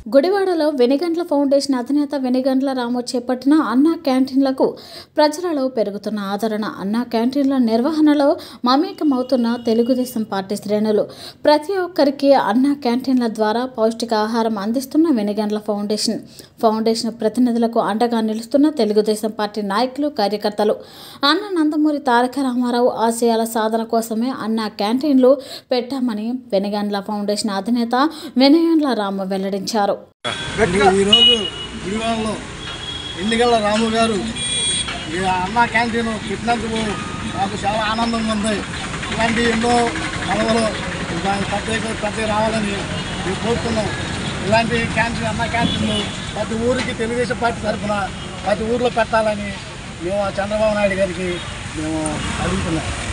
గుడివాడలో వెనిగండ్ల ఫౌండేషన్ అధినేత వెనిగండ్ల రాము చేపట్టిన అన్నా క్యాంటీన్లకు ప్రజలలో పెరుగుతున్న ఆదరణ అన్నా క్యాంటీన్ల నిర్వహణలో మమేకమవుతున్న తెలుగుదేశం పార్టీ శ్రేణులు ప్రతి ఒక్కరికి అన్నా క్యాంటీన్ల ద్వారా పౌష్టికాహారం అందిస్తున్న వెనిగండ్ల ఫౌండేషన్ ఫౌండేషన్ ప్రతినిధులకు అండగా నిలుస్తున్న తెలుగుదేశం పార్టీ నాయకులు కార్యకర్తలు అన్న నందమూరి తారక రామారావు ఆశయాల సాధన కోసమే అన్నా క్యాంటీన్లు పెట్టామని వెనిగండ్ల ఫౌండేషన్ అధినేత వెనగండ్ల రాము వెల్లడించారు ఈ- ఈరోజు గుడివాడలో ఎన్నికల రాము గారు ఈ అన్న క్యాంటీన్ పెట్టినందుకు నాకు చాలా ఆనందంగా ఉంది ఇలాంటి ఎన్నో పదవులు దాని ప్రత్యేక ప్రతి రావాలని మేము కోరుతున్నాం ఇలాంటి క్యాంటీన్ అన్న క్యాంటీన్లు ప్రతి ఊరికి తెలుగుదేశం పార్టీ తరఫున ప్రతి ఊర్లో పెట్టాలని మేము ఆ చంద్రబాబు నాయుడు గారికి మేము అడుగుతున్నాం